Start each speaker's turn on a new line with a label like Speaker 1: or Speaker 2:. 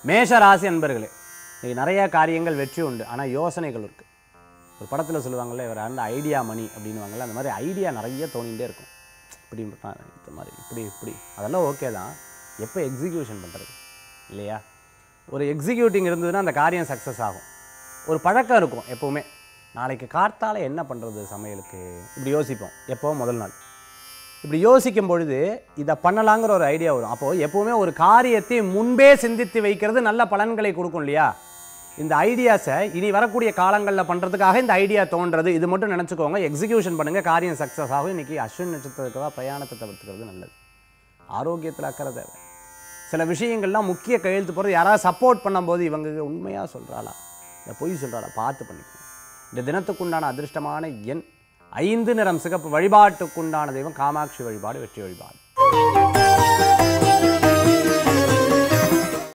Speaker 1: மேஷ ராசி அன்பர்களே இன்னைக்கு நிறைய காரியங்கள் வெற்றி உண்டு ஆனால் யோசனைகள் இருக்குது ஒரு படத்தில் சொல்லுவாங்கல்ல இவர் அந்த ஐடியா மணி அப்படின்னுவாங்கல்ல அந்த மாதிரி ஐடியா நிறைய தோணிகிட்டே இருக்கும் இப்படி பண்ணா, இந்த மாதிரி இப்படி இப்படி அதெல்லாம் ஓகே தான் எப்போ எக்ஸிக்யூஷன் பண்ணுறது இல்லையா ஒரு எக்ஸிக்யூட்டிங் இருந்ததுன்னா அந்த காரியம் சக்ஸஸ் ஆகும் ஒரு பழக்கம் இருக்கும் எப்போவுமே நாளைக்கு கார்த்தால என்ன பண்ணுறது சமையலுக்கு இப்படி யோசிப்போம் எப்போ முதல் நாள் இப்படி யோசிக்கும் பொழுது இதை பண்ணலாங்கிற ஒரு ஐடியா வரும் அப்போது எப்போவுமே ஒரு காரியத்தை முன்பே சிந்தித்து வைக்கிறது நல்ல பலன்களை கொடுக்கும் இல்லையா இந்த ஐடியாஸை இனி வரக்கூடிய காலங்களில் பண்ணுறதுக்காக இந்த ஐடியா தோன்றது இது மட்டும் நினச்சிக்கோங்க எக்ஸிக்யூஷன் பண்ணுங்கள் காரியம் சக்ஸஸ் ஆகும் இன்றைக்கி அஸ்வின் நட்சத்திரத்துக்காக பிரயாணத்தை தவிர்த்துக்கிறது நல்லது ஆரோக்கியத்தில் அக்கறை தேவை சில விஷயங்கள்லாம் முக்கிய கையெழுத்து போகிறது யாராவது சப்போர்ட் பண்ணும்போது இவங்க உண்மையாக சொல்கிறாளா இல்லை பொய் சொல்கிறாளா பார்த்து பண்ணிக்கணும் இந்த தினத்துக்குண்டான அதிர்ஷ்டமான எண் ஐந்து நிறம் சிகப்பு வழிபாட்டுக்குண்டான தெய்வம் காமாட்சி வழிபாடு வெற்றி வழிபாடு